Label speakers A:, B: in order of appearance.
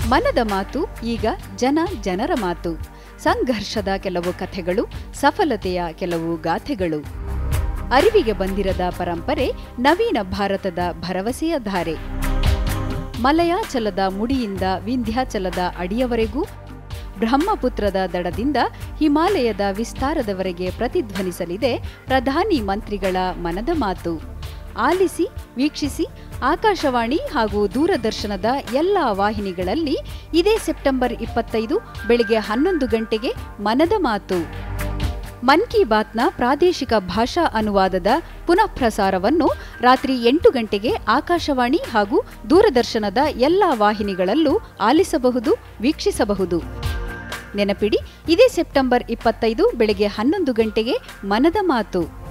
A: ಮನದ ಮಾತು ಈಗ ಜನ ಜನರ ಮಾತು ಸಂಘರ್ಷದ ಕೆಲವು ಕಥೆಗಳು ಸಫಲತೆಯ ಕೆಲವು ಗಾಥೆಗಳು ಅರಿವಿಗೆ ಬಂದಿರದ ಪರಂಪರೆ ನವೀನ ಭಾರತದ ಭರವಸೆಯ ಧಾರೆ ಮಲಯಾಚಲದ ಮುಡಿಯಿಂದ ವಿಂಧ್ಯಾಚಲದ ಅಡಿಯವರೆಗೂ ಬ್ರಹ್ಮಪುತ್ರದ ದಡದಿಂದ ಹಿಮಾಲಯದ ವಿಸ್ತಾರದವರೆಗೆ ಪ್ರತಿಧ್ವನಿಸಲಿದೆ ಪ್ರಧಾನಿ ಮಂತ್ರಿಗಳ ಮನದ ಮಾತು ಆಲಿಸಿ ವೀಕ್ಷಿಸಿ ಆಕಾಶವಾಣಿ ಹಾಗೂ ದೂರದರ್ಶನದ ಎಲ್ಲ ವಾಹಿನಿಗಳಲ್ಲಿ ಇದೇ ಸೆಪ್ಟೆಂಬರ್ ಇಪ್ಪತ್ತೈದು ಬೆಳಿಗ್ಗೆ ಹನ್ನೊಂದು ಗಂಟೆಗೆ ಮನದ ಮಾತು ಮನ್ ಕಿ ಬಾತ್ನ ಪ್ರಾದೇಶಿಕ ಭಾಷಾ ಅನುವಾದದ ಪುನಃ ಪ್ರಸಾರವನ್ನು ರಾತ್ರಿ ಎಂಟು ಗಂಟೆಗೆ ಆಕಾಶವಾಣಿ ಹಾಗೂ ದೂರದರ್ಶನದ ಎಲ್ಲ ವಾಹಿನಿಗಳಲ್ಲೂ ಆಲಿಸಬಹುದು ವೀಕ್ಷಿಸಬಹುದು ನೆನಪಿಡಿ ಇದೇ ಸೆಪ್ಟೆಂಬರ್ ಇಪ್ಪತ್ತೈದು ಬೆಳಗ್ಗೆ ಹನ್ನೊಂದು ಗಂಟೆಗೆ ಮನದ ಮಾತು